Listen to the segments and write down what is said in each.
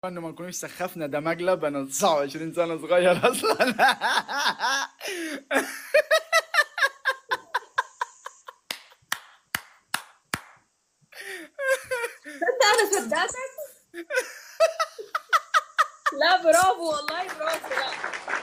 انه ما نكونش سخفنا ده مقلب انا 29 سنه صغير اصلا انت انا صدقتك لا برافو والله برافو لا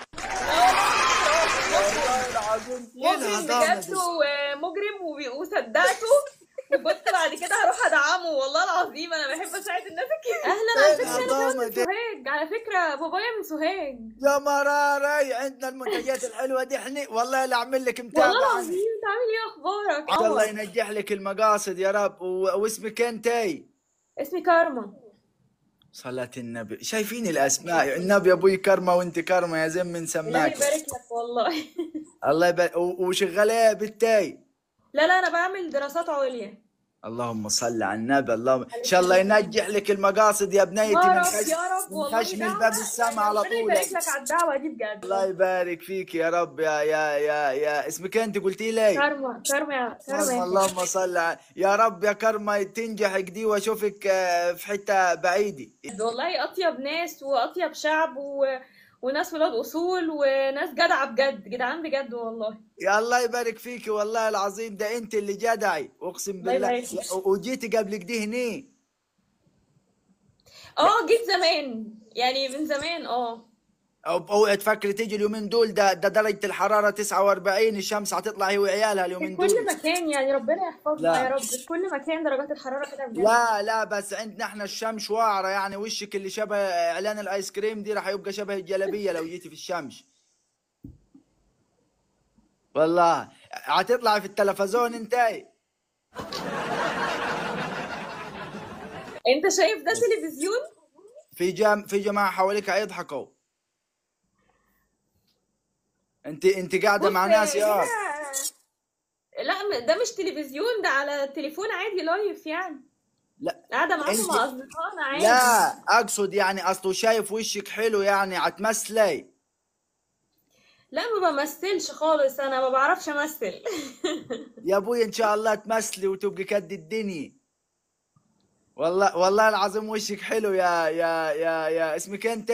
والله العظيم ايه مجرم الهضامه بجد دي ومجرم وبي- وصدقته وكنت بعد كده هروح ادعمه والله العظيم انا بحب اساعد الناس الكبيره اهلا على ايه فكره انا الهضامه كمان من دي سوهاج على فكره بابايا من سوهاج يا مراري عندنا المنتجات الحلوه دي احنا والله لا اعمل لك والله متابعه العظيم انت عامل ايه اخبارك الله اه ينجح لك المقاصد يا رب و... واسمك انت اسمي كارما صلاة النبي شايفين الاسماء النبي ابوي كرمه وانت كرمه يا زين من الله سماك يبارك لك والله الله يبارك و- وشغاله ايه بالتاي لا لا انا بعمل دراسات عليا اللهم صل على النبي اللهم ان شاء الله ينجح لك المقاصد يا بنيتي يا من رب خش يا رب من والله خشم دعوة الباب السما على ربنا طول يبارك لك على الدعوة دي بجد الله يبارك فيك يا رب يا يا يا يا اسمك انت قلتي لي كارما كارما يا كارما كرمة يا اللهم صل على يا رب يا كرمة تنجح دي واشوفك آه، في حتة بعيدة والله اطيب ناس واطيب شعب و... وناس ولاد اصول وناس جدعه بجد جدعان بجد والله يا الله يبارك فيك والله العظيم ده انت اللي جدعي اقسم الله بالله يبارك فيك. و- وجيتي قبل كده هني اه جيت زمان يعني من زمان اه او اوعي تفكري تيجي اليومين دول ده ده درجة الحرارة 49 الشمس هتطلع هي وعيالها في اليومين كل دول مكان يعني ربنا يحفظنا لا. يا رب في كل مكان درجات الحراره كده بجد لا لا بس عندنا احنا الشمس واعرة يعني وشك اللي شبه اعلان الايس كريم دي راح يبقى شبه الجلابية لو جيتي في الشمس والله هتطلعي في التلفزيون انتي انت شايف ده تلفزيون في جام في جماعة حواليك هيضحكوا انت انت قاعدة بص مع ناس يا هنا لا م- ده مش تلفزيون ده على تليفون عادي لايف يعني لا قاعده معاكم انت مع اصدقائنا عادي لا اقصد يعني اصله شايف وشك حلو يعني هتمثلي لا ما بمثلش خالص انا ما بعرفش امثل يا ابوي ان شاء الله تمثلي وتبقي كد الدنيا والله والله العظيم وشك حلو يا يا يا يا اسمك انت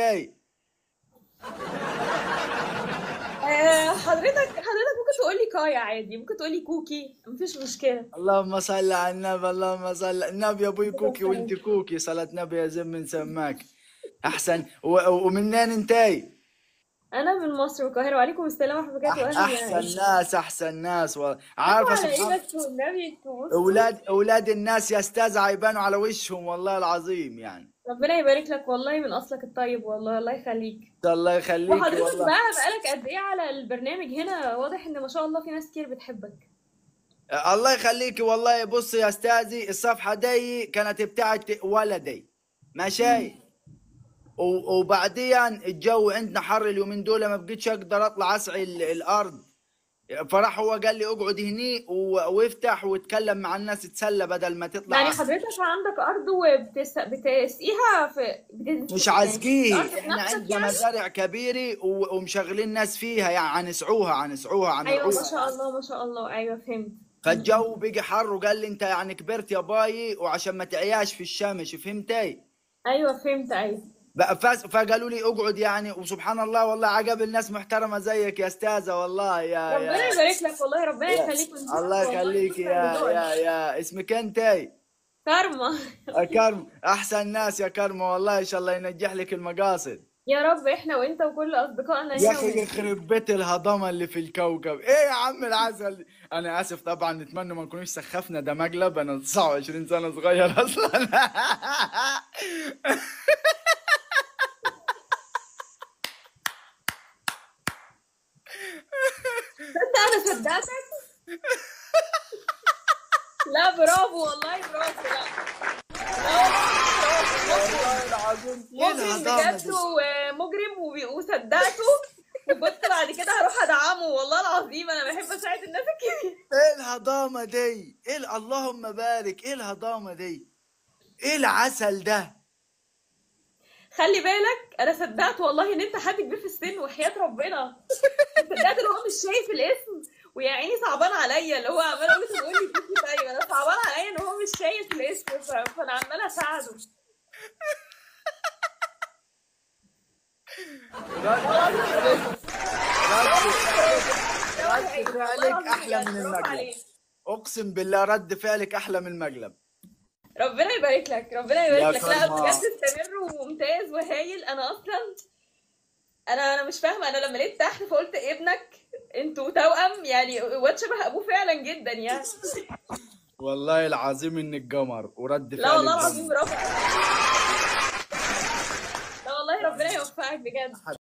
آه، حضرتك حضرتك ممكن تقولي كايا عادي ممكن تقولي كوكي مفيش مشكله اللهم صل على النبي اللهم صل النبي يا ابوي كوكي وانت يخليك. كوكي صلاة نبي يا زين من سماك احسن و- ومنين انتي انا من مصر والقاهره وعليكم السلام ورحمه الله وبركاته أح- اهلا يا احسن عيش ناس احسن ناس و... انتوا عارفه على ايه سبحان بس والنبي انتوا بصوا اولاد اولاد الناس يا استاذ هيبانوا على وشهم والله العظيم يعني ربنا يبارك لك والله من اصلك الطيب والله الله يخليك الله يخليكي وحضرتك والله بقى بقالك قد ايه على البرنامج هنا واضح ان ما شاء الله في ناس كتير بتحبك الله يخليكي والله بصي يا استاذي الصفحه دي كانت بتاعت ولدي ماشي و- وبعدين الجو عندنا حر اليومين دول ما بقيتش اقدر اطلع اسعي ال- الارض فراح هو قال لي اقعد هني و- وافتح واتكلم مع الناس تسلى بدل ما يعني تطلع حضرتك عندك ارض وبتسقيها في بت... مش يعني عازقيه الارض احنا بنفسك عندنا يعني مزارع كبيره و- ومشغلين ناس فيها يعني هنسعوها هنسعوها ايوه ما هنرعوها شاء الله ما شاء الله ايوه فهمت فالجو بقي حر وقال لي انت يعني كبرت يا باي وعشان ما تعياش في الشمس فهمتي ايوه فهمت ايوه بقى فاس- فقالوا لي اقعد يعني وسبحان الله والله عقب الناس محترمه زيك يا استاذه والله يا ربنا يا, يبارك لك والله ربنا يا يخليك ويزيدك الله والله يخليك شكرا يا لذوقك يا يا اسمك انت كارما يا كرم احسن ناس يا كرم والله ان شاء الله ينجح لك المقاصد يا رب احنا وانت وكل اصدقائنا يا هنا اخي و... يخرب بيت الهضمه اللي في الكوكب ايه يا عم العسل انا اسف طبعا نتمنى ما نكونش سخفنا ده مقلب انا 29 سنه صغير اصلا انت انا صدقتك لا برافو والله برافو لا لا والله برافو والله العظيم ايه مجرم الهضامه بجد دي ومجرم وبي- وصدقته وكنت بعد كده هروح ادعمه والله العظيم انا بحب اساعد الناس الكبيره ايه الهضامه دي ايه ال- اللهم بارك ايه الهضامه دي ايه العسل ده خلي بالك انا صدقت والله ان انت حد كبير في السن وحياة ربنا صدقت ان هو مش شايف الاسم ويا عيني صعبان عليا اللي هو عمال اقول له تقول لي كيكي طيب انا صعبان عليا ان هو مش شايف الاسم ف- فانا عماله اساعده رد فعلك احلى من المقلب اقسم بالله رد فعلك احلى من المقلب ربنا يبارك لك ربنا يا يبارك لك لا كرمة. بجد استمر وممتاز وهايل انا اصلا انا انا مش فاهمه انا لما لقيت تحت فقلت ابنك انتوا توأم يعني واد شبه ابوه فعلا جدا يعني والله العظيم انك قمر ورد فعلك لا والله قمر. العظيم برافو لا والله ربنا يوفقك بجد